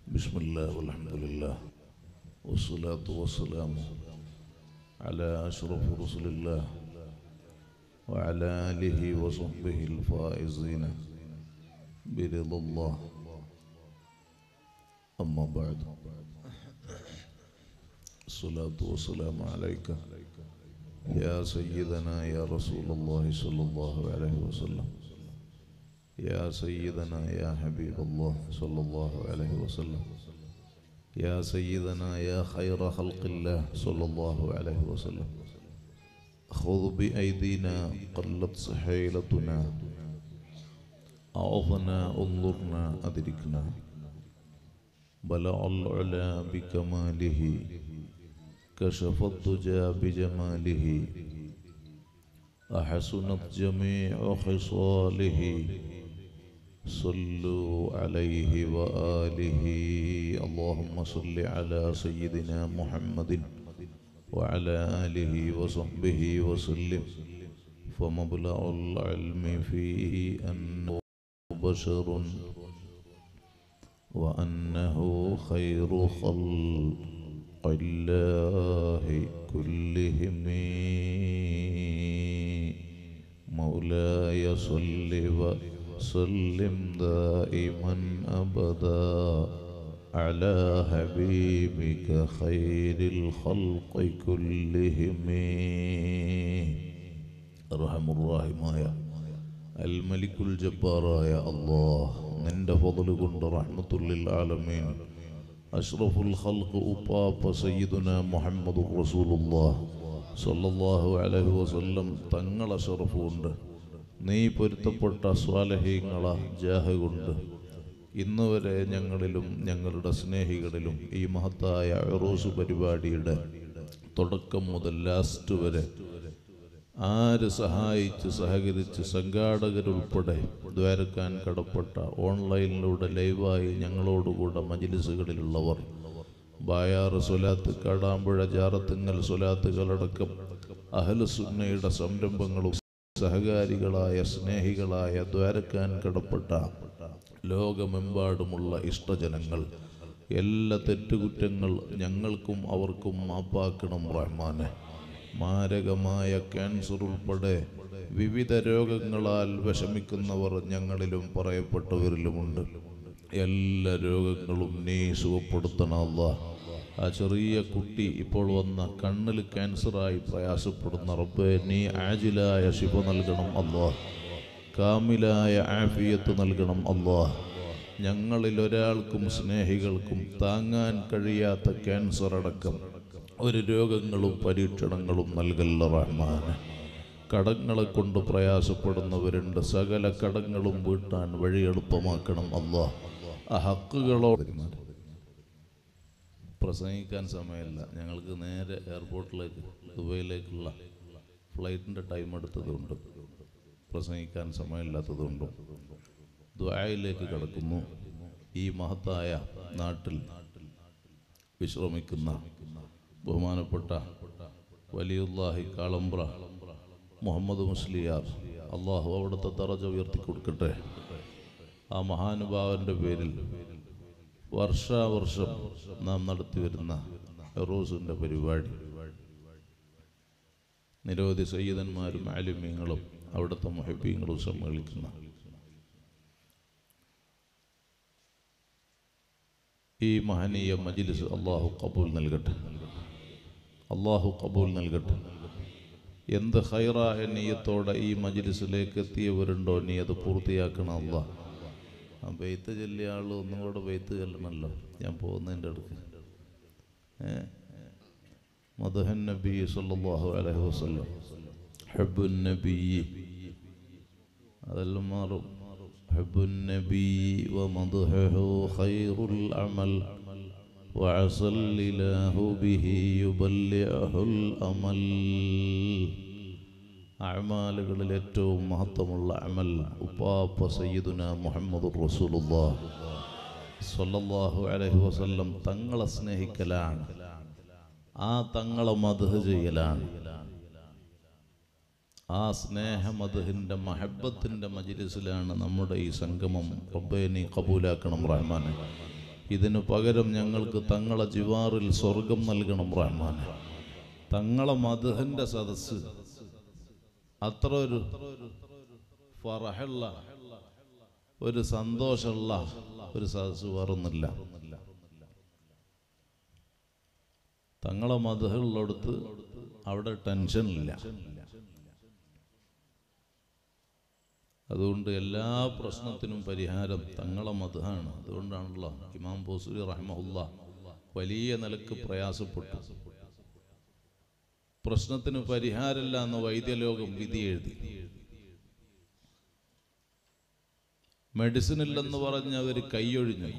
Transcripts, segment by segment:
بسم الله والحمد لله والصلاة والسلام على أشرف رسل الله وعلى آله وصحبه الفائزين برضا الله أما بعد الصلاة والسلام عليك يا سيدنا يا رسول الله صلى الله عليه وسلم يا سيدنا يا حبيب الله صلى الله عليه وسلم يا سيدنا يا خير خلق الله صلى الله عليه وسلم خذ بأيدينا قلت سحيلتنا أعظنا انظرنا أدركنا بلع العلا بكماله كشف الدجى بجماله أحسنت جميع خصاله صلوا عليه وآله اللهم صل على سيدنا محمد وعلى آله وصحبه وسلم فمبلغ العلم فيه أنه بشر وأنه خير خلق الله كلهم مولاي صل وسلم دائما أبدا على حبيبك خير الخلق كلهم أرحم الراحمايا الملك الجبار يا الله നിന്റെ ഫضല് കൊണ്ട് റഹ്മത്തുല്ലിൽ ആലമീൻ അഷ്റഫുൽ ഖൽഖ് ഉപ്പാപ്പ സയ്യിദുന മുഹമ്മദ് റസൂലുള്ളാഹ് സല്ലല്ലാഹു അലൈഹി വസല്ലം തങ്ങളെ ഷറഫുണ്ട് നീ പൊരുത്തപ്പെട്ട സ്വാലഹീങ്ങള ജാഹ കൊണ്ട് ഇന്ന് വരെ ഞങ്ങളിലും ഞങ്ങളുടെ സ്നേഹികളിലും ഈ മഹത്തായ അറോസ് പരിപാടിയുടെ തുടക്കം മുതൽ ലാസ്റ്റ് വരെ ആര് സഹായിച്ച് സഹകരിച്ച് സംഘാടകരുൾപ്പെടെ ദ്വാരക്കാൻ കടപ്പെട്ട ഓൺലൈനിലൂടെ ലൈവായി ഞങ്ങളോടുകൂടെ മജിലിസുകളിലുള്ളവർ ബായാറ് സ്വലാത്ത് കാടാമ്പുഴ ജാറത്തുങ്ങൽ സ്വലാത്തുകളടക്കം അഹലുസുന്നയുടെ സംരംഭങ്ങളും സഹകാരികളായ സ്നേഹികളായ ദ്വാരക്കാൻ കടപ്പെട്ട ലോകമെമ്പാടുമുള്ള ഇഷ്ടജനങ്ങൾ എല്ലാ തെറ്റുകുറ്റങ്ങൾ ഞങ്ങൾക്കും അവർക്കും മാപ്പാക്കണം റഹ്മാനെ മാരകമായ ക്യാൻസർ ഉൾപ്പെടെ വിവിധ രോഗങ്ങളാൽ വിഷമിക്കുന്നവർ ഞങ്ങളിലും പറയപ്പെട്ടവരിലുമുണ്ട് എല്ലാ രോഗങ്ങളും നീ സുഖപ്പെടുത്തണമല്ല ആ ചെറിയ കുട്ടി ഇപ്പോൾ വന്ന കണ്ണിൽ ക്യാൻസറായി പ്രയാസപ്പെടുന്ന റബ്ബെ നീ ആജിലായ ശിവ നൽകണം അല്ലാ കാമിലായ ആഫിയത്ത് നൽകണം അല്ലാ ഞങ്ങളിൽ ഒരാൾക്കും സ്നേഹികൾക്കും താങ്ങാൻ കഴിയാത്ത ക്യാൻസർ അടക്കം ഒരു രോഗങ്ങളും പരീക്ഷണങ്ങളും നൽകല്ല റഹ്മാന് കടങ്ങളെ കൊണ്ട് പ്രയാസപ്പെടുന്നവരുണ്ട് സകല കടങ്ങളും വീട്ടാൻ വഴി എളുപ്പമാക്കണം അല്ലാ ആ ഹക്കുകളോ പ്രസംഗിക്കാൻ സമയമില്ല ഞങ്ങൾക്ക് നേരെ എയർപോർട്ടിലേക്ക് ദുബൈയിലേക്കുള്ള ഫ്ലൈറ്റിൻ്റെ ടൈം എടുത്തതുകൊണ്ട് പ്രസംഗിക്കാൻ സമയമില്ലാത്തതുകൊണ്ടും ദ്വായയിലേക്ക് കടക്കുന്നു ഈ മഹത്തായ നാട്ടിൽ വിശ്രമിക്കുന്ന ബഹുമാനപ്പെട്ട വലിയുല്ലാഹി കാളമ്പ്ര മുഹമ്മദ് മുസ്ലിയാർ അള്ളാഹു അവിടുത്തെ തറജ ഉയർത്തി കൊടുക്കട്ടെ ആ മഹാനുഭാവന്റെ പേരിൽ വർഷാവർഷം നാം നടത്തിവരുന്ന റോസിൻ്റെ പരിപാടി നിരവധി സയ്യിദന്മാരും ആലിമ്യങ്ങളും അവിടുത്തെ മൊഹബീങ്ങളും സമ്മേളിക്കുന്ന ഈ മഹനീയ മജിലിസ് അള്ളാഹു കബൂൽ നൽകട്ടെ അള്ളാഹു കബൂൽ നൽകട്ടെ എന്ത് ഹൈറായ നീയത്തോടെ ഈ മജിലിസിലേക്ക് എത്തിയവരുണ്ടോ നീ അത് പൂർത്തിയാക്കണം അല്ല ആ ബെയ്ത്ത് ചൊല്ലിയ ആൾ ഒന്നും കൂടെ ബെയ്ത്ത് ചൊല്ലണമല്ലോ ഞാൻ പോകുന്നതിൻ്റെ അടുക്ക് മധുഹൻ നബി സല്ലല്ലാഹു അലൈഹി വസല്ലം ഹബ്ബുൻ നബി അതെല്ലാം മാറും ഹബ്ബുൻ നബി വമദ്ഹുഹു ഖൈറുൽ അമൽ وعسى الإله به يبلعه الأمل അമാലുകളിൽ ഏറ്റവും മഹത്വമുള്ള അമൽ ഉപ്പാപ്പ സയ്യിദുന മുഹമ്മദ് റസൂലുള്ളാഹ് സ്വല്ലല്ലാഹു അലൈഹി വസല്ലം തങ്ങളെ സ്നേഹിക്കലാണ് ആ തങ്ങളെ മധു ചെയ്യലാണ് ആ സ്നേഹമധുഹിൻ്റെ മഹബത്തിൻ്റെ മജിലിസിലാണ് നമ്മുടെ ഈ സംഗമം റബ്ബെ നീ കബൂലാക്കണം റഹ്മാനെ ഇതിനു പകരം ഞങ്ങൾക്ക് തങ്ങളെ ജിവാറിൽ സ്വർഗം നൽകണം റഹ്മാൻ തങ്ങളെ മധുഹന്റെ സദസ്സ് അത്ര ഒരു ഫറഹുള്ള ഒരു സന്തോഷമുള്ള ഒരു സദസ്സ് വേറൊന്നില്ല തങ്ങളെ മധുഹുള്ളടുത്ത് അവിടെ ടെൻഷനില്ല അതുകൊണ്ട് എല്ലാ പ്രശ്നത്തിനും പരിഹാരം തങ്ങളെ മതമാണ് അതുകൊണ്ടാണല്ലോ ഇമാം ബോസുരി റഹ്മുല്ല വലിയ നിലക്ക് പ്രയാസപ്പെട്ടു പ്രശ്നത്തിന് പരിഹാരമില്ല എന്ന് വൈദ്യലോകം വിധി എഴുതി മെഡിസിൻ ഇല്ലെന്ന് പറഞ്ഞ് അവർ കൈയൊഴിഞ്ഞു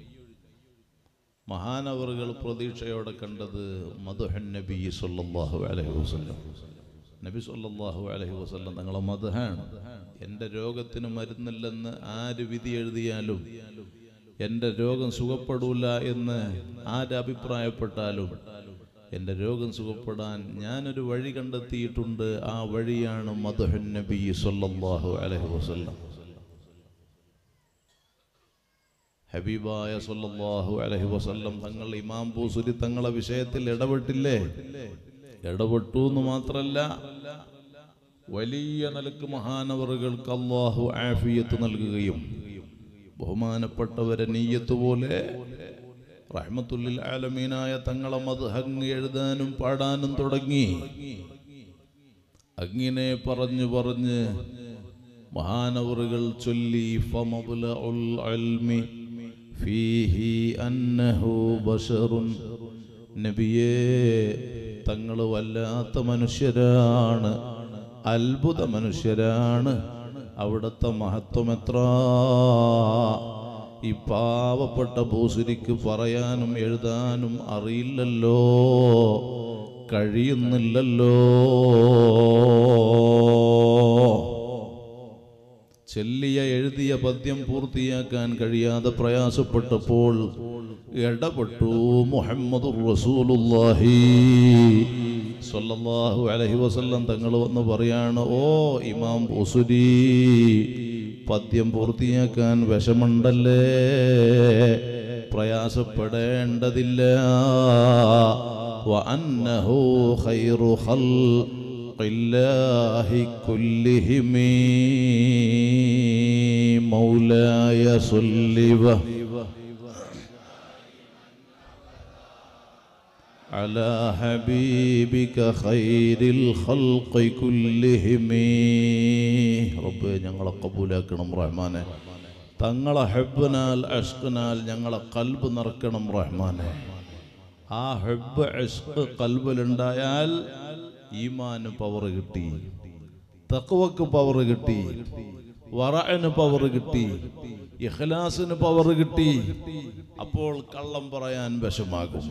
മഹാനവറുകൾ പ്രതീക്ഷയോടെ കണ്ടത് മധുഹൻ നബി സല്ലല്ലാഹു അലൈഹി വസല്ലം നബി സല്ലല്ലാഹു അലൈഹി വസല്ലം തങ്ങളെ മധുഹാണ് എൻ്റെ രോഗത്തിന് മരുന്നില്ലെന്ന് ആര് വിധി എഴുതിയാലും എൻ്റെ രോഗം സുഖപ്പെടൂല എന്ന് ആര് അഭിപ്രായപ്പെട്ടാലും എൻ്റെ രോഗം സുഖപ്പെടാൻ ഞാനൊരു വഴി കണ്ടെത്തിയിട്ടുണ്ട് ആ വഴിയാണ് മധുഹൻ നബി സല്ലല്ലാഹു അലൈഹി വസല്ലം ഹബീബായ സല്ലല്ലാഹു അലൈഹി വസല്ലം തങ്ങൾ ഇമാം ബൂസുരി തങ്ങളെ വിഷയത്തിൽ ഇടപെട്ടില്ലേ ഇടപെട്ടു എന്ന് മാത്രല്ല വലിയ നിലക്ക് മഹാനവറുകൾക്ക് അള്ളാഹു ആഫിയത്ത് നൽകുകയും ബഹുമാനപ്പെട്ടവരെ നീയത്ത് പോലെ റഹ്മത്തുല്ലിൽ ആലമീനായ തങ്ങളെ മദ്ഹങ് എഴുതാനും പാടാനും തുടങ്ങി അങ്ങനെ പറഞ്ഞു പറഞ്ഞ് മഹാനവറുകൾ ചൊല്ലി ഫമബ്ലഉൽ ഇൽമി ഫീഹി അന്നഹു ബശറുൻ നബിയേ തങ്ങൾ വല്ലാത്ത മനുഷ്യരാണ് അത്ഭുത മനുഷ്യരാണ് അവിടുത്തെ മഹത്വം എത്ര ഈ പാവപ്പെട്ട ഭൂസുരിക്ക് പറയാനും എഴുതാനും അറിയില്ലല്ലോ കഴിയുന്നില്ലല്ലോ ചെല്ലിയ എഴുതിയ പദ്യം പൂർത്തിയാക്കാൻ കഴിയാതെ പ്രയാസപ്പെട്ടപ്പോൾ ഇടപെട്ടു മുഹമ്മദ് റസൂലുള്ളാഹി സ്വല്ലല്ലാഹു അലൈഹി വസല്ലം തങ്ങൾ വന്ന് പറയാണ് ഓ ഇമാം ഉസുരി പദ്യം പൂർത്തിയാക്കാൻ വിഷമുണ്ടല്ലേ പ്രയാസപ്പെടേണ്ടതില്ല وأنه خير خلق الله كلهم مولاي صل على حبيبك خير الخلق كلهم رب ഞങ്ങളെ കബൂലാക്കണം റഹ്മാനെ തങ്ങളെ ഹെബിനാൽ അഷ്കിനാൽ ഞങ്ങളെ കൽബ് നിറക്കണം റഹ്മാനെ ആ ഹെബ് അഷ്ക് കൽബിലുണ്ടായാൽ ഈമാന് പവർ കിട്ടി തക്വക്ക് പവർ കിട്ടി വറന് പവർ കിട്ടി ഇഖ്ലാസിന് പവർ കിട്ടി അപ്പോൾ കള്ളം പറയാൻ വിഷമാകും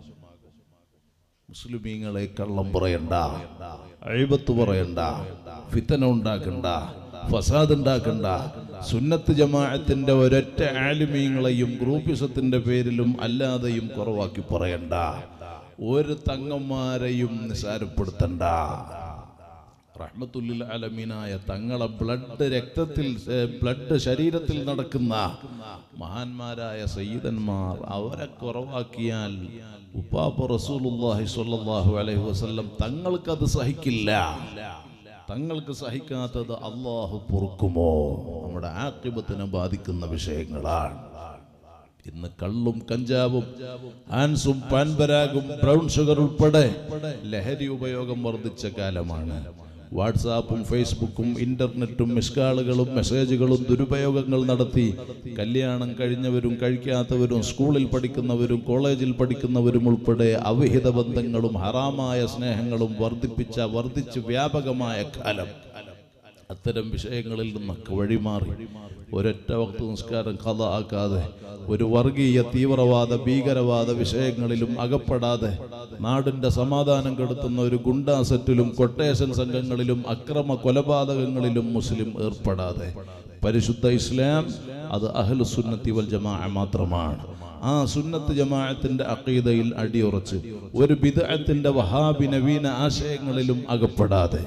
മുസ്ലിമീങ്ങളെ കള്ളം പറയണ്ട അഴിബത്ത് പറയണ്ട ഫിത്തന ഉണ്ടാക്കണ്ട ഫസാദ് ഉണ്ടാക്കണ്ട സുന്നത്ത് ജമാഅത്തിന്റെ ഒരൊറ്റ ആലിമീങ്ങളെയും ഗ്രൂപ്പിസത്തിന്റെ പേരിലും അല്ലാതെയും കുറവാക്കി പറയണ്ട ഒരു തങ്ങന്മാരെയും നിസാരപ്പെടുത്തണ്ട റഹ്മത്തുല്ലിൽ അലമീനായ തങ്ങളെ ബ്ലഡ് രക്തത്തിൽ ഏ, ബ്ലഡ് ശരീരത്തിൽ നടക്കുന്ന മഹാന്മാരായ സയ്യിദന്മാർ അവരെ കുറവാക്കിയാൽ ഉപ്പാപ്പ റസൂലുള്ളാഹി സ്വല്ലല്ലാഹു അലൈഹി വസല്ലം തങ്ങൾക്കത് സഹിക്കില്ല തങ്ങൾക്ക് സഹിക്കാത്തത് അള്ളാഹു പൊറുക്കുമോ നമ്മുടെ ആക്രിബത്തിനെ ബാധിക്കുന്ന വിഷയങ്ങളാണ് ഇന്ന് കള്ളും കഞ്ചാവും ആൻസും പാൻപരാഗും ബ്രൗൺ ഷുഗർ ഉൾപ്പെടെ ലഹരി ഉപയോഗം വർദ്ധിച്ച കാലമാണ് വാട്സാപ്പും ഫേസ്ബുക്കും ഇന്റർനെറ്റും മിസ്കാളുകളും മെസ്സേജുകളും ദുരുപയോഗങ്ങൾ നടത്തി കല്യാണം കഴിഞ്ഞവരും കഴിക്കാത്തവരും സ്കൂളിൽ പഠിക്കുന്നവരും കോളേജിൽ പഠിക്കുന്നവരും ഉൾപ്പെടെ അവിഹിത ബന്ധങ്ങളും ഹറാമായ സ്നേഹങ്ങളും വർദ്ധിപ്പിച്ച വർദ്ധിച്ച് വ്യാപകമായ കാലം അത്തരം വിഷയങ്ങളിൽ നിന്നൊക്കെ വഴിമാറി ഒരൊറ്റ വക്ത നിസ്കാരം കഥ ആക്കാതെ ഒരു വർഗീയ തീവ്രവാദ ഭീകരവാദ വിഷയങ്ങളിലും അകപ്പെടാതെ നാടിന്റെ സമാധാനം കെടുത്തുന്ന ഒരു ഗുണ്ടാസെറ്റിലും കൊട്ടേഷൻ സംഘങ്ങളിലും അക്രമ കൊലപാതകങ്ങളിലും മുസ്ലിം ഏർപ്പെടാതെ പരിശുദ്ധ ഇസ്ലാം അത് അഹ്ലു സുന്നത്തി വൽ ജമാ മാത്രമാണ് ആ സുന്നത്ത് ജമാഅത്തിന്റെ അക്കീദയിൽ അടിയുറച്ച് ഒരു ബിദഅത്തിന്റെ വഹാബി നവീന ആശയങ്ങളിലും അകപ്പെടാതെ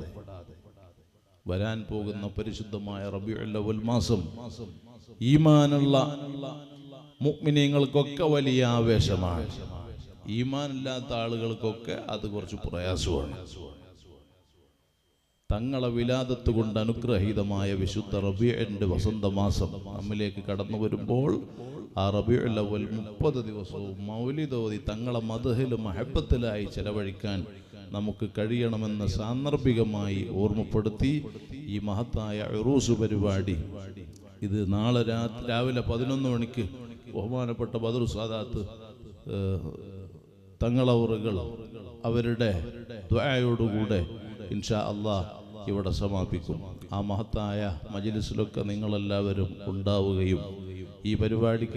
വരാൻ പോകുന്ന പരിശുദ്ധമായ റബിയുൽ അവൽ മാസം ഈമാനുള്ള മുഗ്മിനീങ്ങൾക്കൊക്കെ വലിയ ആവേശമാണ് ഈമാനില്ലാത്ത ആളുകൾക്കൊക്കെ അത് കുറച്ച് പ്രയാസമാണ് തങ്ങളെ വിലാദത്ത് കൊണ്ട് അനുഗ്രഹീതമായ വിശുദ്ധ റബിയന്റെ വസന്തമാസം നമ്മിലേക്ക് കടന്നു വരുമ്പോൾ ആ റബിയുൽ അവൽ മുപ്പത് ദിവസവും മൗലിതോതി തങ്ങളെ മധുഹിലും മഹബത്തിലായി ചെലവഴിക്കാൻ നമുക്ക് കഴിയണമെന്ന് സാന്ദർഭികമായി ഓർമ്മപ്പെടുത്തി ഈ മഹത്തായ ഉറൂസ് പരിപാടി ഇത് നാളെ രാത്രി രാവിലെ പതിനൊന്ന് മണിക്ക് ബഹുമാനപ്പെട്ട ബദറു സാദാത്ത് ഏഹ്, തങ്ങളവറുകൾ അവരുടെ ദ്വായോടുകൂടെ ഇൻഷാ അള്ളാഹ് ഇവിടെ സമാപിക്കും ആ മഹത്തായ മജിലിസിലൊക്കെ നിങ്ങളെല്ലാവരും ഉണ്ടാവുകയും ഈ പരിപാടിക്ക്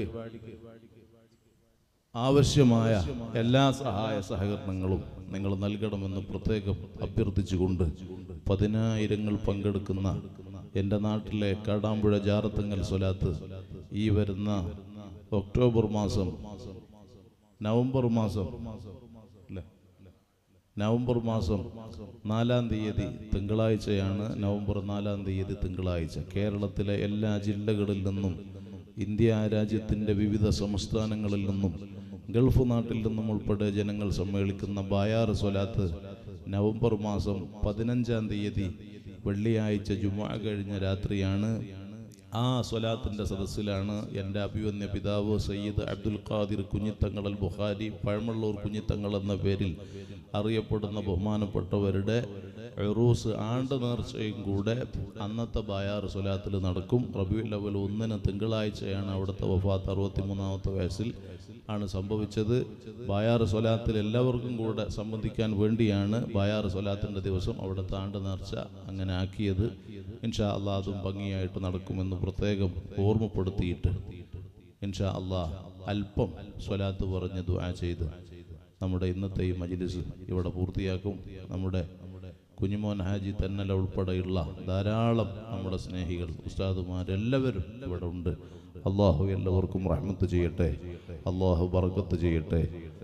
ആവശ്യമായ എല്ലാ സഹായ സഹകരണങ്ങളും നിങ്ങൾ നൽകണമെന്ന് പ്രത്യേകം അഭ്യർത്ഥിച്ചുകൊണ്ട് പതിനായിരങ്ങൾ പങ്കെടുക്കുന്ന എൻ്റെ നാട്ടിലെ കാടാമ്പുഴ ജാറത്തങ്ങൽ സ്വലാത്ത് ഈ വരുന്ന ഒക്ടോബർ മാസം നവംബർ മാസം അല്ലേ നവംബർ മാസം നാലാം തീയതി തിങ്കളാഴ്ചയാണ് നവംബർ നാലാം തീയതി തിങ്കളാഴ്ച കേരളത്തിലെ എല്ലാ ജില്ലകളിൽ നിന്നും ഇന്ത്യ രാജ്യത്തിൻ്റെ വിവിധ സംസ്ഥാനങ്ങളിൽ നിന്നും ഗൾഫ് നാട്ടിൽ നിന്നും ഉൾപ്പെടെ ജനങ്ങൾ സമ്മേളിക്കുന്ന ബായാർ സ്വലാത്ത് നവംബർ മാസം പതിനഞ്ചാം തീയതി വെള്ളിയാഴ്ച ജുമാ കഴിഞ്ഞ രാത്രിയാണ് ആ സ്വലാത്തിൻ്റെ സദസ്സിലാണ് എൻ്റെ അഭിവന്യ പിതാവ് സയ്യിദ് അബ്ദുൽ ഖാദിർ കുഞ്ഞിത്തങ്ങൾ അൽ ബുഖാരി പഴമള്ളൂർ കുഞ്ഞിത്തങ്ങൾ എന്ന പേരിൽ അറിയപ്പെടുന്ന ബഹുമാനപ്പെട്ടവരുടെ എറൂസ് ആണ്ട് നേർച്ചയും കൂടെ അന്നത്തെ ബായാർ സ്വലാത്തിൽ നടക്കും റബിയുൽ അവൽ ഒന്നിന് തിങ്കളാഴ്ചയാണ് അവിടുത്തെ വഫാത്ത് അറുപത്തി മൂന്നാമത്തെ വയസ്സിൽ ആണ് സംഭവിച്ചത് ബായാർ സ്വലാത്തിൽ എല്ലാവർക്കും കൂടെ സംബന്ധിക്കാൻ വേണ്ടിയാണ് ബായാർ സ്വലാത്തിൻ്റെ ദിവസം അവിടുത്തെ ആണ്ട് നേർച്ച അങ്ങനെ ആക്കിയത് ഇൻഷാ അള്ളാഹ് അതും ഭംഗിയായിട്ട് നടക്കുമെന്ന് പ്രത്യേകം ഓർമ്മപ്പെടുത്തിയിട്ട് ഇൻഷാ അള്ളാഹ് അല്പം സ്വലാത്ത് പറഞ്ഞ് ദുആ ചെയ്ത് നമ്മുടെ ഇന്നത്തെ ഈ മജ്ലിസ് ഇവിടെ പൂർത്തിയാക്കും നമ്മുടെ കുഞ്ഞുമോൻ ഹാജി തന്നല ഉൾപ്പെടെയുള്ള ധാരാളം നമ്മുടെ സ്നേഹികൾ ഉസ്താദുമാരെല്ലാവരും ഇവിടെ ഉണ്ട് അള്ളാഹു എല്ലാവർക്കും റഹ്മത്ത് ചെയ്യട്ടെ അള്ളാഹു ബർക്കത്ത് ചെയ്യട്ടെ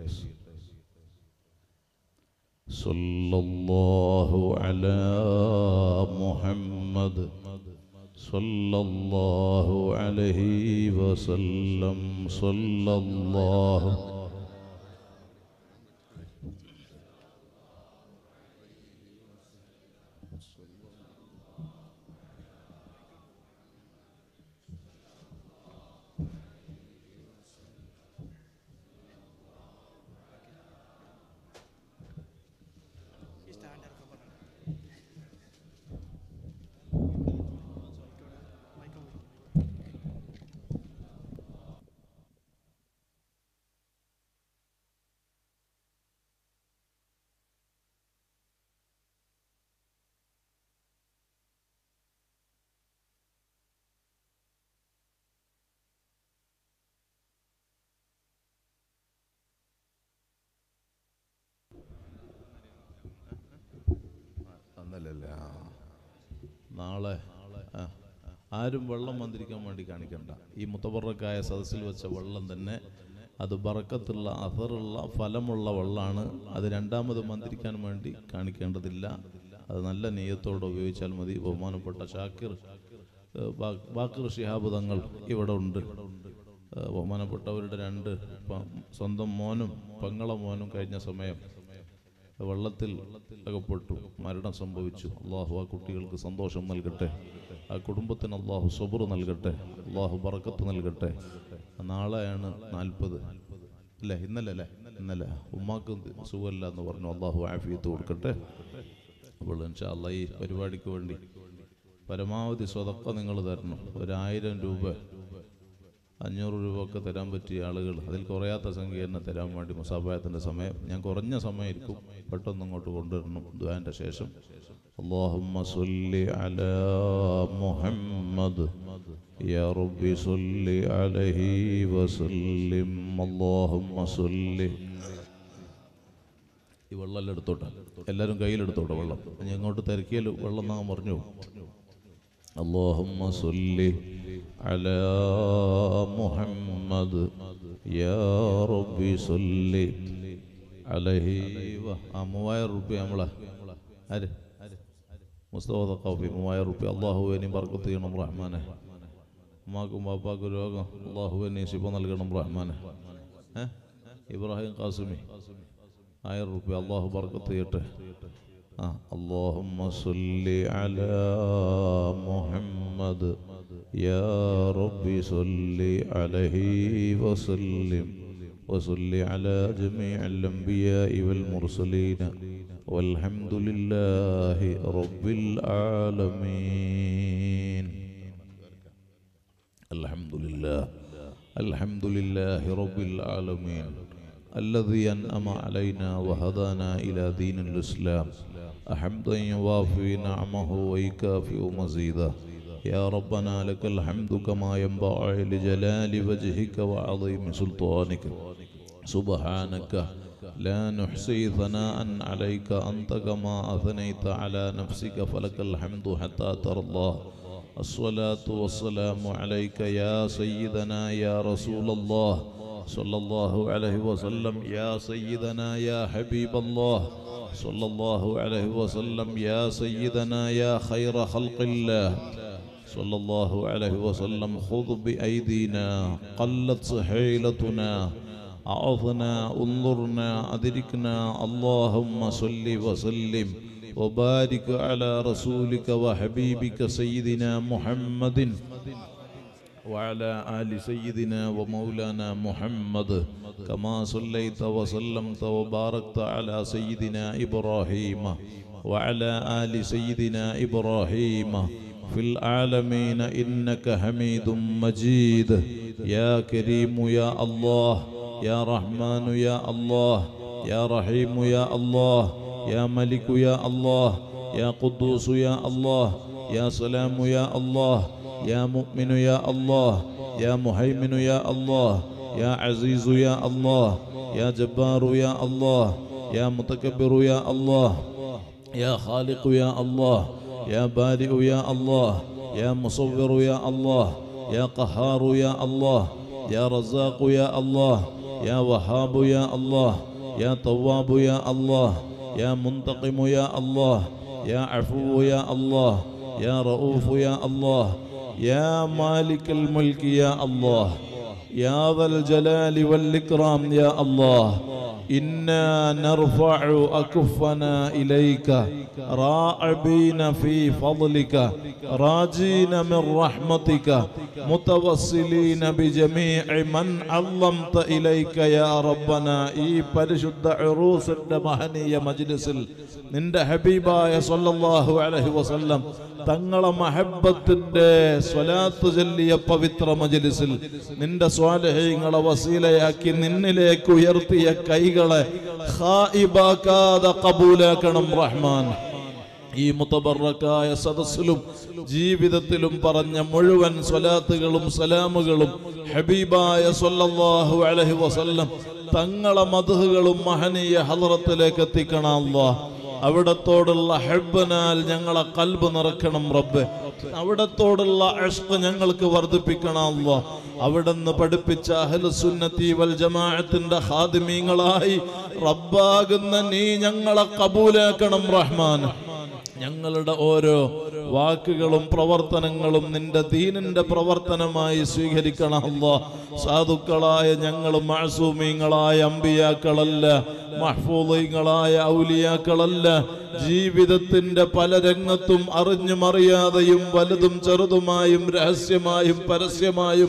صلى الله على محمد صلى الله عليه وسلم صلى الله അന്നല്ലല്ലേ ആ നാളെ ആ. ആരും വെള്ളം മന്ത്രിക്കാൻ വേണ്ടി കാണിക്കണ്ട ഈ മുത്തബറക്കായ സദസ്സിൽ വെച്ച വെള്ളം തന്നെ അത് ബറക്കത്തുള്ള അസറുള്ള ഫലമുള്ള വെള്ളമാണ് അത് രണ്ടാമത് മന്ത്രിക്കാൻ വേണ്ടി കാണിക്കേണ്ടതില്ല അത് നല്ല നെയ്യത്തോടെ ഉപയോഗിച്ചാൽ മതി ബഹുമാനപ്പെട്ട ഷാക്കിർ ഏഹ്, ബാ- ബാക്കിർ ഷിഹാബ് തങ്ങൾ ഇവിടെ ഉണ്ട് ഏഹ്, ബഹുമാനപ്പെട്ടവരുടെ രണ്ട് പ- സ്വന്തം മോനും പെങ്ങള മോനും കഴിഞ്ഞ സമയം വെള്ളത്തിൽ അകപ്പെട്ടു മരണം സംഭവിച്ചു അള്ളാഹു ആ കുട്ടികൾക്ക് സന്തോഷം നൽകട്ടെ ആ കുടുംബത്തിന് അള്ളാഹു സബുർ നൽകട്ടെ അള്ളാഹു ബറക്കത്ത് നൽകട്ടെ നാളെയാണ് നാൽപ്പത് അല്ലേ ഇന്നലെ അല്ലേ ഇന്നലെ ഉമ്മാക്ക് സുഖമല്ല എന്ന് പറഞ്ഞു അള്ളാഹു ആഫിയത്ത് കൊടുക്കട്ടെ അപ്പോൾ ഇൻഷാ അള്ളാ ഈ പരിപാടിക്ക് വേണ്ടി പരമാവധി സ്വതക്ക നിങ്ങൾ തരണം ഒരായിരം രൂപ അഞ്ഞൂറ് രൂപ ഒക്കെ തരാൻ പറ്റിയ ആളുകൾ അതിൽ കുറയാത്ത സംഖ്യ തന്നെ തരാൻ വേണ്ടി മുസാഫായത്തിൻ്റെ സമയം ഞാൻ കുറഞ്ഞ സമയമായിരിക്കും പെട്ടെന്ന് അങ്ങോട്ട് കൊണ്ടുവരണം ദ്വാൻ്റെ ശേഷം اللهم صل على محمد يا رب صل عليه وسلم اللهم صل ഈ വെള്ളം എടുത്തോട്ടെ എല്ലാവരും കയ്യിലെടുത്തോട്ടെ വെള്ളം ഞാൻ അങ്ങോട്ട് തിരക്കിയാൽ വെള്ളം നാം പറഞ്ഞു اللهم صل على محمد يا رب صل عليه വ- ആ മൂവായിരം റുപ്യ നമ്മളെ ആര് മുസ്തഫ തക്കാഫി മൂവായിരം റുപ്യ അള്ളാഹു ഇനി ബർക്കത്ത് ചെയ്യണം റഹ്മാനെ ഉമ്മാക്കും ബാപ്പാക്കും രോഗം അള്ളാഹുവിനെ ശിവ നൽകണം റഹ്മാനെ ഏ ഇബ്രാഹിം കാസിമി ആയിരം റുപ്യ അള്ളാഹു ബർക്കത്ത് ചെയ്യട്ടെ ആ اللهم صل على محمد يا رب صل عليه وسلم وصل على جميع الأنبياء والمرسلين والحمد لله رب العالمين الحمد لله الحمد لله رب العالمين الذي أنعم علينا وهدانا إلى دين الإسلام حمدا يوافي نعمه ويكافئ مزيده يا ربنا لك الحمد كما ينبغي لجلال وجهك وعظيم سلطانك سبحانك لا نحصي ثناء عليك أنت كما أثنيت على نفسك فلك الحمد حتى ترى الله الصلاة والسلام عليك يا سيدنا يا رسول الله صلى الله عليه وسلم يا سيدنا يا حبيب الله صلى الله عليه وسلم يا سيدنا يا خير خلق الله صلى الله عليه وسلم خذ بأيدينا قلت حيلتنا أعظنا انظرنا أدركنا اللهم صل وسلم وبارك على رسولك وحبيبك سيدنا محمد وعلى آل سيدنا ومولانا محمد كما صليت وسلمت وباركت على سيدنا إبراهيم وعلى آل سيدنا إبراهيم في العالمين إنك حميد مجيد يا كريم يا الله يا رحمن يا الله يا رحيم يا الله يا ملك يا الله يا قدوس يا الله يا سلام يا الله يا مؤمن يا الله يا مهيمن يا الله يا عزيز يا الله يا جبار يا الله يا متكبر يا الله يا خالق يا الله يا بارئ يا الله يا مصور يا الله يا قهار يا الله يا رزاق يا الله يا وهاب يا الله يا تواب يا الله يا منتقم يا الله يا عفو يا الله يا رؤوف يا الله يا مالك الملك يا الله يا ذا الجلال والإكرام يا الله إنا نرفع أكفنا إليك راعبين في فضلك راجين من رحمتك متوسلين بجميع من علمت إليك يا ربنا ഈ പരിശുദ്ധ ഉറൂസിന്റെ മഹനീയ മജ്ലിസിൽ നിന്റെ ഹബീബായ സല്ലല്ലാഹു അലൈഹി വസല്ലം തങ്ങളെ മഹബത്തിന്റെ സ്വലാത്ത് ചൊല്ലിയ പവിത്ര മജ്ലിസിൽ നിന്റെ സ്വാലഹ്യങ്ങളെ വസീലയാക്കി നിന്നിലേക്ക് ഉയർത്തിയ കൈകളെ ഖായിബാക്കാതെ കബൂലാക്കണം റഹ്മാൻ ഈ മുത്തബറക്കായ സദസ്സിലും ജീവിതത്തിലും പറഞ്ഞ മുഴുവൻ സ്വലാത്തുകളും സലാമുകളും ഹബീബായ സല്ലല്ലാഹു അലൈഹി വസല്ലം തങ്ങളെ മധുകളും മഹനീയ ഹലറത്തിലേക്ക് എത്തിക്കണം അല്ലാഹ് അവിടത്തോടുള്ള ഹെബനാൽ ഞങ്ങളെ കൽബ് നിറക്കണം റബ്ബ് അവിടത്തോടുള്ള അഷ്ക് ഞങ്ങൾക്ക് വർദ്ധിപ്പിക്കണം അല്ലോ അവിടുന്ന് പഠിപ്പിച്ച അഹ്ലുസുന്നത്തി വൽ ജമാഅത്തിന്റെ ഹാദിമീങ്ങളായി റബ്ബാകുന്ന നീ ഞങ്ങളെ കബൂലാക്കണം റഹ്മാൻ ഞങ്ങളുടെ ഓരോ വാക്കുകളും പ്രവർത്തനങ്ങളും നിന്റെ ദീനിന്റെ പ്രവർത്തനമായി സ്വീകരിക്കണം അല്ലോ സാധുക്കളായ ഞങ്ങൾ മാസൂമീങ്ങളായ അമ്പിയാക്കളല്ല മഹ്ഫൂദീങ്ങളായ ഔലിയാക്കളല്ല ജീവിതത്തിന്റെ പല രംഗത്തും അറിഞ്ഞും അറിയാതെയും വലുതും ചെറുതുമായും രഹസ്യമായും പരസ്യമായും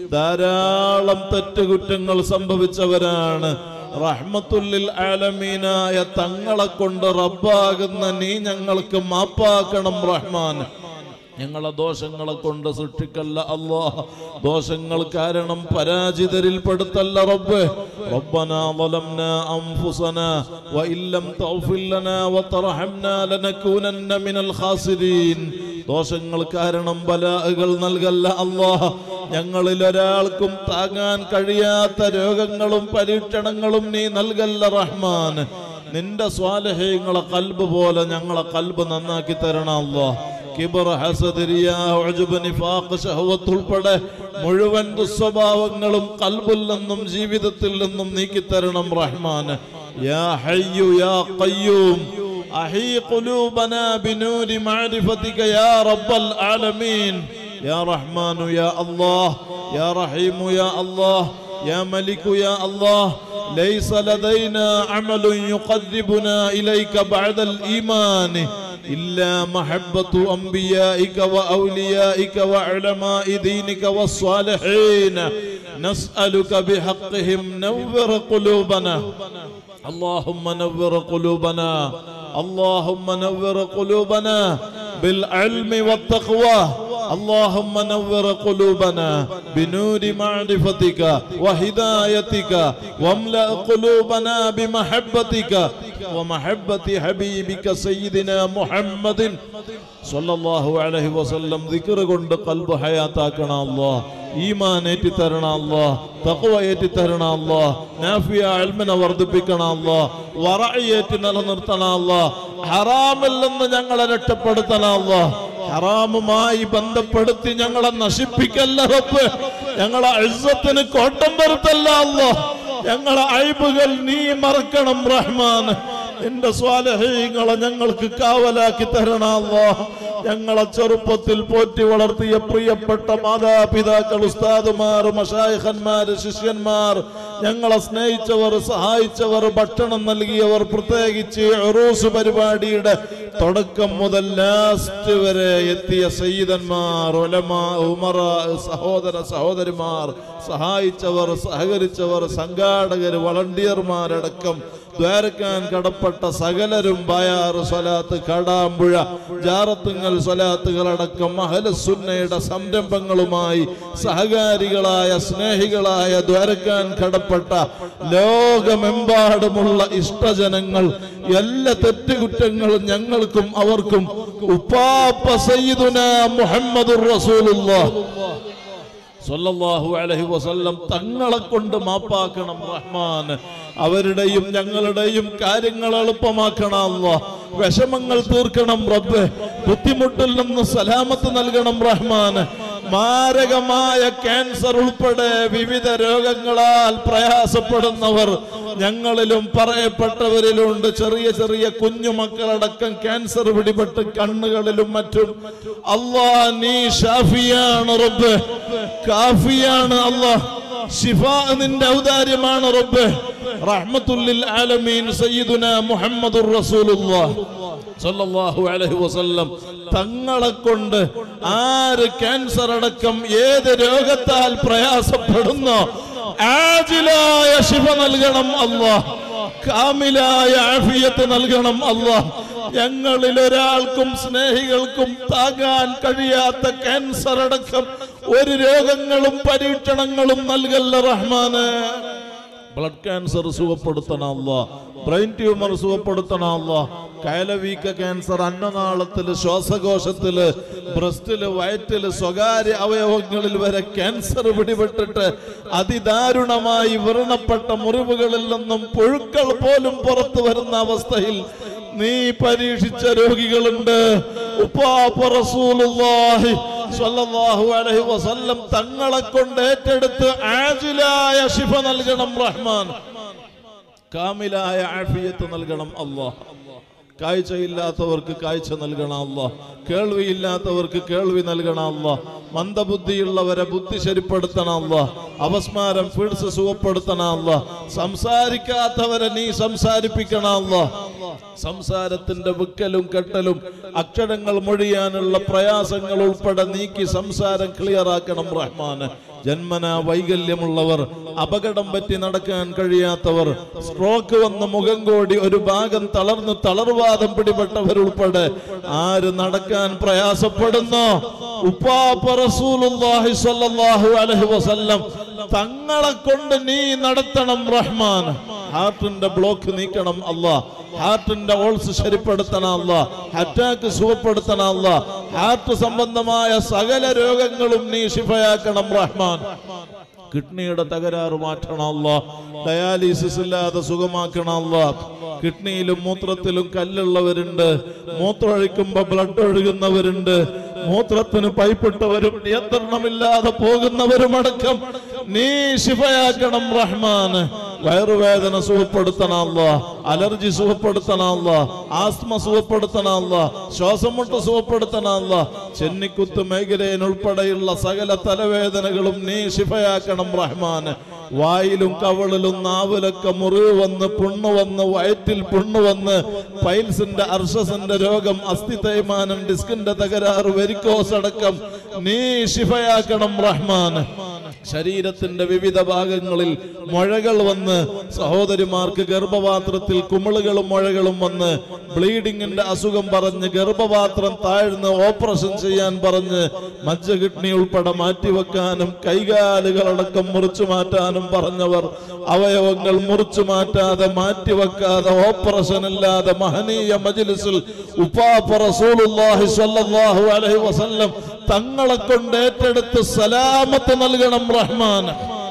ധാരാളം തെറ്റുകുറ്റങ്ങൾ സംഭവിച്ചവരാണ് റഹ്മത്തുല്ലിൽ ആലമീനായ തങ്ങളെ കൊണ്ട് റബ്ബാകുന്ന നീ ഞങ്ങൾക്ക് മാപ്പാക്കണം റഹ്മാൻ ഞങ്ങളെ ദോഷങ്ങളെ കൊണ്ട് സൃഷ്ടിക്കല്ല അല്ലാ ദോഷങ്ങൾ കാരണം പരാജിതരിൽ പെടുത്തല്ല റബ്ബ് ربنا ظلمنا أنفسنا وإن لم تغفر لنا وترحمنا لنكونن من الخاسرين ദോഷങ്ങൾ കാരണം ബലാഹുകൾ നൽകല്ല അള്ളാഹ് ഞങ്ങളിൽ ഒരാൾക്കും താങ്ങാൻ കഴിയാത്ത രോഗങ്ങളും പരീക്ഷണങ്ങളും നീ നൽകല്ല റഹ്മാൻ നിന്റെ സ്വാലഹ്യങ്ങളെ കൽബ് പോലെ ഞങ്ങളെ കൽബ് നന്നാക്കി തരണം അള്ളാഹ് കിബർ ഹസദ് റിയാ ഉജ്ബ് നിഫാഖ് ശഹവത്ത് ഉൾപ്പെടെ മുഴുവൻ ദുസ്വഭാവങ്ങളും കൽബിൽ നിന്നും ജീവിതത്തിൽ നിന്നും നീക്കിത്തരണം റഹ്മാൻ യാ ഹയ്യു യാ ഖയ്യൂം أحي قلوبنا بنور معرفتك يا رب العالمين يا رحمن يا الله يا رحيم يا الله يا ملك يا الله ليس لدينا عمل يقربنا إليك بعد الإيمان إلا محبة أنبيائك وأوليائك وعلماء دينك والصالحين نسألك بحقهم نور قلوبنا اللهم نور قلوبنا اللهم نور قلوبنا بالعلم والتقوى اللهم نور قلوبنا بنور معرفتك وهدايتك واملأ قلوبنا بمحبتك ومحبة حبيبك سيدنا محمد സല്ലല്ലാഹു അലൈഹി വസല്ലം ദിക്ർ കൊണ്ട് കൽബ് ഹയാത്താക്കണ അല്ലാ ഈമാൻ ഏറ്റി തരണ അല്ലാ തഖ്വ ഏറ്റി തരണ അല്ലാ നാഫിയ ഇൽമിനെ വർദ്ധിപ്പിക്കണ അല്ലാ വറഇ ഏറ്റി നിലനിർത്തണ അല്ലാ ഹറാമിൽ നിന്ന് ഞങ്ങളെ രക്ഷപ്പെടുത്തണ അല്ലാ ഹറാമുമായി ബന്ധപ്പെടുത്തി ഞങ്ങളെ നശിപ്പിക്കല്ല റബ്ബ് ഞങ്ങളെ ഇസ്സത്തിന് കോട്ടം വരുത്തല്ല അല്ലാ ഞങ്ങളെ അയ്ബുകൾ നീ മറക്കണം റഹ്മാൻ എന്റെ സ്വാലഹീങ്ങളെ ഞങ്ങൾക്ക് കാവലാക്കി തരണ അല്ലാ ഞങ്ങളെ ചെറുപ്പത്തിൽ പോറ്റി വളർത്തിയ പ്രിയപ്പെട്ട മാതാപിതാക്കൾ ഉസ്താദുമാർ മഷായഖന്മാർ ശിഷ്യന്മാർ ഞങ്ങളെ സ്നേഹിച്ചവർ സഹായിച്ചവർ ഭക്ഷണം നൽകിയവർ പ്രത്യേകിച്ച് ഉറൂസ് പരിപാടിയുടെ തുടക്കം മുതൽ ലാസ്റ്റ് വരെ എത്തിയ സയ്യിദന്മാർ ഒലമാ ഉമറ സഹോദര സഹോദരിമാർ സഹായിച്ചവർ സഹകരിച്ചവർ സംഘാടകർ വളണ്ടിയർമാരടക്കം ദ്വാരക്കാൻ കടപ്പെട്ട സകലരും ബയാറ് സ്വലാത്ത് കടാമ്പുഴ ജാറത്തുങ്ങൽ സ്വലാത്തുകളടക്കം മഹലസുന്നയുടെ സംരംഭങ്ങളുമായി സഹകാരികളായ സ്നേഹികളായ ദ്വാരക്കാൻ കടപ്പെട്ട ലോകമെമ്പാടുമുള്ള ഇഷ്ടജനങ്ങൾ എല്ലാ തെറ്റുകുറ്റങ്ങളും ഞങ്ങൾക്കും അവർക്കും ഉപ്പാപ്പ സയ്യിദുന മുഹമ്മദുർ റസൂലുള്ളാഹ് സല്ലല്ലാഹു അലൈഹി വസല്ലം തങ്ങളെ കൊണ്ട് മാപ്പാക്കണം റഹ്മാൻ അവരുടെയും ഞങ്ങളുടെയും കാര്യങ്ങൾ എളുപ്പമാക്കണം അല്ലാ വിഷമങ്ങൾ തീർക്കണം റബ്ബ് ബുദ്ധിമുട്ടിൽ നിന്ന് സലാമത്ത് നൽകണം റഹ്മാൻ മാരകമായ ക്യാൻസർ ഉൾപ്പെടെ വിവിധ രോഗങ്ങളാൽ പ്രയാസപ്പെടുന്നവർ ഞങ്ങളിലും പറയപ്പെട്ടവരിലുണ്ട് ചെറിയ ചെറിയ കുഞ്ഞുമക്കളടക്കം ക്യാൻസർ പിടിപെട്ട് കണ്ണുകളിലും മറ്റും അള്ളാ നീ ഷാഫിയാണ് റബ്ബ് കാഫിയാണ് അള്ളാ ഷിഫ നിന്റെ ഔദാര്യമാണ് റബ്ബ് റഹ്മത്തുല്ലിൽ ആലമീൻ സയ്യിദുന മുഹമ്മദുർ റസൂലുള്ളാഹ് സല്ലല്ലാഹു അലൈഹി വസല്ലം തങ്ങളെ കൊണ്ട് ആര് ക്യാൻസർ അടക്കം ഏത് രോഗത്താൽ പ്രയാസപ്പെടുന്നോ ആജിലായ ശിഫ നൽകണം അല്ലാ കാമിലായ ആഫിയത്ത് നൽകണം അല്ലാ ഞങ്ങളിൽ ഒരാൾക്കും സ്നേഹികൾക്കും താങ്ങാൻ കഴിയാത്ത ക്യാൻസർ അടക്കം ഒരു രോഗങ്ങളും പരീക്ഷണങ്ങളും നൽകല്ല റഹ്മാന് ബ്ലഡ് ക്യാൻസർ സുഖപ്പെടുത്തണം അല്ല ബ്രെയിൻ ട്യൂമർ സുഖപ്പെടുത്തണം അല്ല കയലവീക്ക ക്യാൻസർ അന്നനാളത്തില് ശ്വാസകോശത്തില് ബ്രസ്റ്റില് വയറ്റില് സ്വകാര്യ അവയവങ്ങളിൽ വരെ ക്യാൻസർ പിടിപെട്ടിട്ട് അതിദാരുണമായി വ്രണപ്പെട്ട മുറിവുകളിൽ നിന്നും പുഴുക്കൾ പോലും പുറത്തു വരുന്ന അവസ്ഥയിൽ നീ പരീക്ഷിച്ച രോഗികളുണ്ട് ഉപ്പാപ്പ റസൂലുള്ളാഹി സ്വല്ലല്ലാഹു അലൈഹി വസല്ലം തങ്ങളെ കൊണ്ട് ഏറ്റെടുത്ത് ആജിലായ ശിഫ നൽകണം റഹ്മാൻ കാമിലായ ആഫിയത്ത് നൽകണം അല്ലാഹ് കാഴ്ചയില്ലാത്തവർക്ക് കാഴ്ച നൽകണം അല്ലാ കേൾവിയില്ലാത്തവർക്ക് കേൾവി നൽകണം അല്ലാ മന്ദബുദ്ധിയുള്ളവരെ ബുദ്ധി ശരിപ്പെടുത്തണം അല്ലാ അപസ്മാരം ഫിഡ്സ് സുഖപ്പെടുത്തണം അല്ലാ സംസാരിക്കാത്തവരെ നീ സംസാരിപ്പിക്കണം അല്ലാ സംസാരത്തിന്റെ വിക്കലും കെട്ടലും അക്ഷരങ്ങൾ മൊഴിയാനുള്ള പ്രയാസങ്ങൾ ഉൾപ്പെടെ നീക്കി സംസാരം ക്ലിയർ ആക്കണം റഹ്മാന് ജന്മന വൈകല്യമുള്ളവർ അപകടം പറ്റി നടക്കാൻ കഴിയാത്തവർ സ്ട്രോക്ക് വന്ന് മുഖം കോടി ഒരു ഭാഗം തളർന്ന് തളർവാദം പിടിപെട്ടവരുൾപ്പെടെ ആര് നടക്കാൻ പ്രയാസപ്പെടുന്നോ ഉപ്പാപ്പ റസൂലുള്ളാഹി സ്വല്ലല്ലാഹു അലൈഹി വസല്ലം തങ്ങളെ കൊണ്ട് നീ നടത്തണം റഹ്മാൻ ഹാർട്ടിന്റെ ബ്ലോക്ക് നീക്കണം അല്ലാ ഹാർട്ടിന്റെ ഓൾസ് ശരിപ്പെടുത്തണം അല്ലാ അറ്റാക്ക് സുഖപ്പെടുത്തണം അല്ലാ ഹാർട്ട് സംബന്ധമായ സകല രോഗങ്ങളും നീ ശിഫയാക്കണം റഹ്മാൻ കിഡ്നിയുടെ തകരാറ് മാറ്റണം അല്ലാ ഡയാലിസിസ് ഇല്ലാതെ സുഖമാക്കണം അല്ലാ കിഡ്നിയിലും മൂത്രത്തിലും കല്ലുള്ളവരുണ്ട് മൂത്രമൊഴിക്കുമ്പോ ബ്ലഡ് ഒഴുകുന്നവരുണ്ട് മൂത്രത്തിന് പൈപ്പിട്ടവരും നിയന്ത്രണമില്ലാതെ പോകുന്നവരും അടക്കം നീ ശിഫയാക്കണം റഹ്മാൻ വയറുവേദന സുഖപ്പെടുത്തണമല്ല അലർജി സുഖപ്പെടുത്തണമല്ല ആസ്മ സുഖപ്പെടുത്തണമല്ല ശ്വാസം മുട്ട് സുഖപ്പെടുത്തണമല്ല ചെന്നിക്കുത്ത് മേഖലയിലുൾപ്പെടെയുള്ള സകല തലവേദനകളും നീ ശിഫയാക്കണം റഹ്മാൻ വായിലും കവളിലും നാവിലൊക്കെ മുറിവ് വന്ന് പുണ്ണു വന്ന് വയറ്റിൽ പുണ്ണു വന്ന് പൈൽസിന്റെ അർഷസിന്റെ രോഗം അസ്ഥി തേയ്മാനം ഡിസ്കിന്റെ തകരാറ് വെരിക്കോസ് അടക്കം നീ ശിഫയാക്കണം റഹ്മാൻ ശരീരത്തിന്റെ വിവിധ ഭാഗങ്ങളിൽ മുഴകൾ വന്ന് സഹോദരിമാർക്ക് ഗർഭപാത്രത്തിൽ കുമിളുകളും മുഴകളും വന്ന് ബ്ലീഡിങ്ങിന്റെ അസുഖം പറഞ്ഞ് ഗർഭപാത്രം താഴ്ന്ന് ഓപ്പറേഷൻ ചെയ്യാൻ പറഞ്ഞ് മജ്ജ കിഡ്നി ഉൾപ്പെടെ മാറ്റിവെക്കാനും കൈകാലുകളടക്കം മുറിച്ചു മാറ്റാനും പറഞ്ഞവർ അവയവങ്ങൾ മുറിച്ചു മാറ്റാതെ മാറ്റിവെക്കാതെ ഓപ്പറേഷൻ ഇല്ലാതെ മഹനീയ മജ്ലിസിൽ ഉപ്പാപ്പ റസൂലുള്ളാഹി സ്വല്ലല്ലാഹു അലൈഹി വസല്ലം തങ്ങളെ കൊണ്ട് ഏറ്റെടുത്ത് സലാമത്ത് നൽകണം റഹ്മാൻ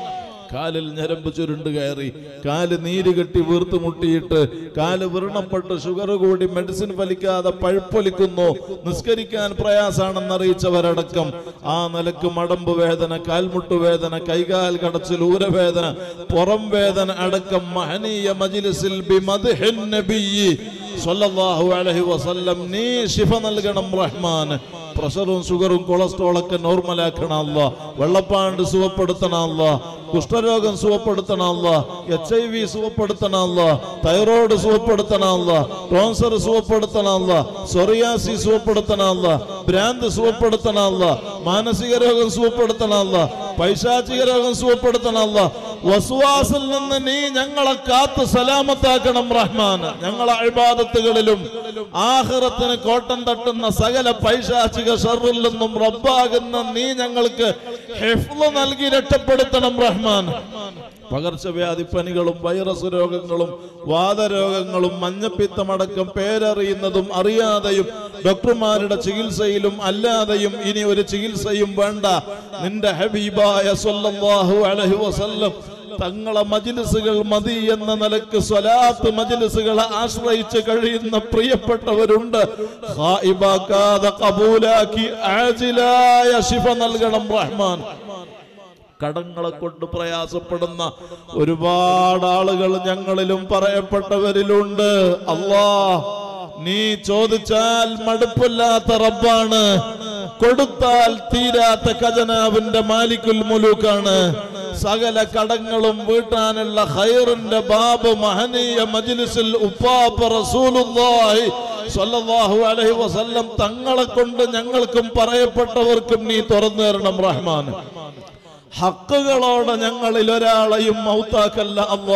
കാലിൽ ഞരമ്പ് ചുരുണ്ട് കയറി കാല് നീര് കെട്ടി വീർത്ത് മുട്ടിയിട്ട് കാല് വ്രണപ്പെട്ട് ഷുഗർ കൂടി മെഡിസിൻ ഫലിക്കാതെ പഴുപ്പൊലിക്കുന്നു നിസ്കരിക്കാൻ പ്രയാസാണെന്ന് അറിയിച്ചവരടക്കം ആ നിലക്ക് മടമ്പ് വേദന കാൽമുട്ട് വേദന കൈകാൽ കടച്ചിൽ ഊരവേദന പുറം വേദന അടക്കം മഹനീയ മജിലിസിൽ ബിമദ്ഹിൻ നബിയ്യി സ്വല്ലല്ലാഹു അലൈഹി വസല്ലം നീ ശിഫ നൽകണം റഹ്മാൻ പ്രഷറും ഷുഗറും കൊളസ്ട്രോൾ ഒക്കെ നോർമലാക്കണം അല്ല വെള്ളപ്പാണ്ട് സുഖപ്പെടുത്തണം അല്ല കുഷ്ഠരോഗം സുഖപ്പെടുത്തണം അല്ല എച്ച് ഐ വി സുഖപ്പെടുത്തണം അല്ല തൈറോയ്ഡ് സുഖപ്പെടുത്തണം അല്ല ടോൺസർ സുഖപ്പെടുത്തണം അല്ല സൊറിയാസി സുഖപ്പെടുത്തണം അല്ല ഭ്രാന്ത് സുഖപ്പെടുത്തണം അല്ല മാനസിക രോഗം സുഖപ്പെടുത്തണം അല്ല പൈശാചിക രോഗം സുഖപ്പെടുത്തണം അല്ല വസുവാസിൽ നിന്ന് നീ ഞങ്ങളെ കാത്ത് സലാമത്താക്കണം റഹ്മാൻ ഞങ്ങളെ അഴിബാദത്തുകളിലും ആഹ്റത്തിന് കോട്ടം തട്ടുന്ന സകല പൈശാചിക ഷറിൽ നിന്നും റബ്ബാകുന്ന നീ ഞങ്ങൾക്ക് ഹിഫ്ള് നൽകി രക്ഷപ്പെടുത്തണം റഹ്മാൻ പകർച്ചവ്യാധി പനികളും വൈറസ് രോഗങ്ങളും വാതരോഗങ്ങളും മഞ്ഞപ്പിത്തമടക്കം പേരറിയുന്നതും അറിയാതെയും ഡോക്ടർമാരുടെ ചികിത്സയിലും അല്ലാതെയും ഇനി ഒരു ചികിത്സയും വേണ്ട നിന്റെ ഹബീബായ സ്വല്ലല്ലാഹു അലൈഹി വസല്ലം തങ്ങളെ മജിലിസുകൾ മതി എന്ന നിലക്ക് സ്വലാത്ത് മജിലിസുകളെ ആശ്രയിച്ച് കഴിയുന്ന പ്രിയപ്പെട്ടവരുണ്ട് ഹായിബാക്കാതെ കബൂലാക്കി ആജിലായ ശിഫ നൽകണം റഹ്മാൻ കടങ്ങളെ കൊണ്ട് പ്രയാസപ്പെടുന്ന ഒരുപാട് ആളുകൾ ഞങ്ങളിലും പറയപ്പെട്ടവരിലുണ്ട് അല്ലാ നീ ചോദിച്ചാൽ മടുപ്പില്ലാത്ത റബ്ബാണ് കൊടുത്താൽ തീരാത്ത ഖജനാവിന്റെ മാലിക്കുൽ മുലൂക്കാണ് സകല കടങ്ങളും വീട്ടാനുള്ള ഖൈറിന്റെ ബാബ് മഹനീയ മജ്ലിസിൽ ഉപ്പാപ്പ റസൂലുള്ളാഹി സ്വല്ലല്ലാഹു അലൈഹി വസല്ലം തങ്ങളെ കൊണ്ട് ഞങ്ങൾക്കും പറയപ്പെട്ടവർക്കും നീ തുറന്നു തരണം റഹ്മാൻ ഹക്കുകളോടെ ഞങ്ങളിൽ ഒരാളെയും മൗത്താക്കല്ല അല്ലാ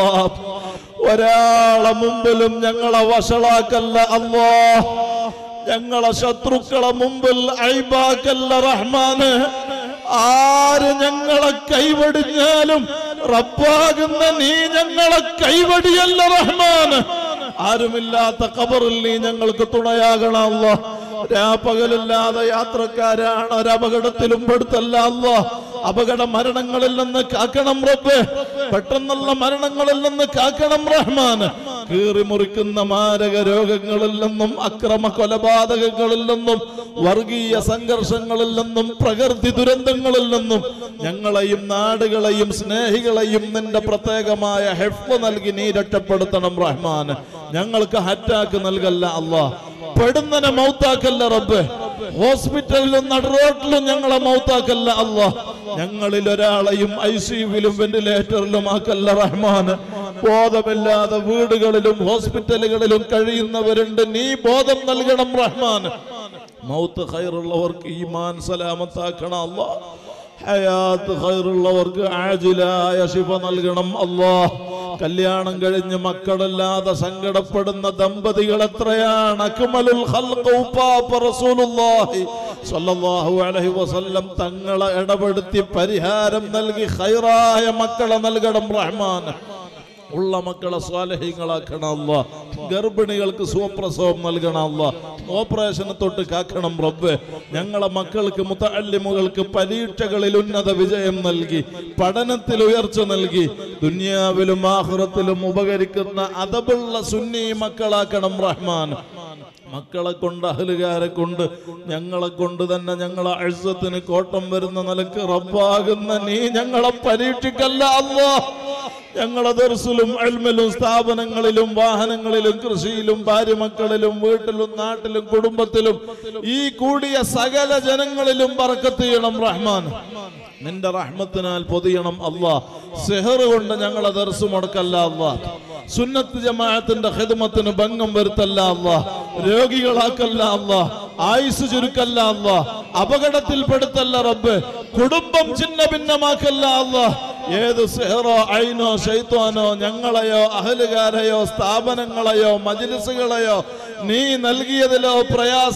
ഒരാളെ മുമ്പിലും ഞങ്ങളെ വഷളാക്കല്ല അല്ലാ ഞങ്ങളെ ശത്രുക്കളെ മുമ്പിൽ ഐബാക്കല്ല റഹ്മാന് ആര് ഞങ്ങളെ കൈവടിഞ്ഞാലും റബ്ബാകുന്ന നീ ഞങ്ങളെ കൈവടിയല്ല റഹ്മാന് ആരുമില്ലാത്ത കബറിൽ നീ ഞങ്ങൾക്ക് തുണയാകണമല്ല രാപ്പകലില്ലാതെ യാത്രക്കാരാണ് ഒരപകടത്തിലും പെടുത്തല്ല അല്ല അപകട മരണങ്ങളിൽ നിന്ന് കാക്കണം റബ്ബ് പെട്ടെന്നുള്ള മരണങ്ങളിൽ നിന്ന് കാക്കണം റഹ്മാൻ കീറി മുറിക്കുന്ന മാരക രോഗങ്ങളിൽ നിന്നും അക്രമ കൊലപാതകങ്ങളിൽ നിന്നും വർഗീയ സംഘർഷങ്ങളിൽ നിന്നും പ്രകൃതി ദുരന്തങ്ങളിൽ നിന്നും ഞങ്ങളെയും നാടുകളെയും സ്നേഹികളെയും നിന്റെ പ്രത്യേകമായ ഹെഫ് നൽകി നീ രക്ഷപ്പെടുത്തണം റഹ്മാൻ ഞങ്ങൾക്ക് ഹറ്റാക്ക് നൽകല്ല അല്ലാ പെടുന്നനെ മൗത്താക്കല്ല റബ്ബ് ഹോസ്പിറ്റലിലും നടുറോട്ടിലും ഞങ്ങളെ മൗത്താക്കല്ല അല്ല ഞങ്ങളിൽ ഒരാളെയും ഐ സിയുവിലും വെന്റിലേറ്ററിലും ആക്കല്ല റഹ്മാൻ ബോധമില്ലാതെ വീടുകളിലും ഹോസ്പിറ്റലുകളിലും കഴിയുന്നവരുണ്ട് നീ ബോധം നൽകണം റഹ്മാൻ മൗത്ത് ഖൈറുള്ളവർക്ക് ഈമാൻ സലാമത്താക്കണം അല്ലാ ഹയാത്ത് ഖൈറുള്ളവർക്ക് ആജിലായ ശിഫ നൽകണം അല്ലാ കല്യാണം കഴിഞ്ഞ് മക്കളില്ലാതെ സങ്കടപ്പെടുന്ന ദമ്പതികൾ എത്രയാണ് അക്മലുൽ ഖൽഖ് ഉപ്പാപ്പ റസൂലുള്ളാഹി സ്വല്ലല്ലാഹു അലൈഹി വസല്ലം തങ്ങളെ ഇടപെടുത്തി പരിഹാരം നൽകി ഖൈറായ മക്കളെ നൽകണം റഹ്മാൻ ഉള്ള മക്കളെ സ്വാലഹ്യങ്ങളാക്കണം അല്ല ഗർഭിണികൾക്ക് സുപ്രസവം നൽകണം അല്ല ഓപ്പറേഷനെ തൊട്ട് കാക്കണം റബ്ബ് ഞങ്ങളെ മക്കൾക്ക് മുത്തല്ലിമുകൾക്ക് പരീക്ഷകളിൽ ഉന്നത വിജയം നൽകി പഠനത്തിൽ ഉയർച്ച നൽകി ദുനിയാവിലും ആഹ്റത്തിലും ഉപകരിക്കുന്ന അതബുള്ള സുന്നി മക്കളാക്കണം റഹ്മാൻ മക്കളെ കൊണ്ട് അഹലുകാരെ കൊണ്ട് ഞങ്ങളെ കൊണ്ട് തന്നെ ഞങ്ങളെ അഴ്സത്തിന് കോട്ടം വരുന്ന നിലക്ക് റബ്ബാകുന്ന നീ ഞങ്ങളെ പരീക്ഷിക്കല്ല അല്ലോ ഞങ്ങളെ ദർസിലും അൽമിലും സ്ഥാപനങ്ങളിലും വാഹനങ്ങളിലും കൃഷിയിലും ഭാര്യമക്കളിലും വീട്ടിലും നാട്ടിലും കുടുംബത്തിലും ഈ കൂടിയ സകല ജനങ്ങളിലും പറക്കത്ത് ചെയ്യണം റഹ്മാൻ നിന്റെ റഹ്മത്തിനാൽ പൊതിയണം അല്ലാ സെഹർ കൊണ്ട് ഞങ്ങളെ ദർസ് മുടക്കല്ല അല്ലാ സുന്നത്ത് ജമാഅത്തിന്റെ ഹിദ്മത്തിന് ഭംഗം വരുത്തല്ല അല്ലാ രോഗികളാക്കല്ല അല്ലാ ആയുസ് ചുരുക്കല്ല അല്ലാ അപകടത്തിൽപ്പെടുത്തല്ല റബ്ബ് കുടുംബം ചിന്ന ഭിന്നമാക്കല്ല അല്ലാ ഏത് സെഹറോ ഐനോ ഷൈത്വാനോ ഞങ്ങളെയോ അഹലുകാരെയോ സ്ഥാപനങ്ങളെയോ മജിലിസുകളെയോ നീ നൽകിയതിലോ പ്രയാസ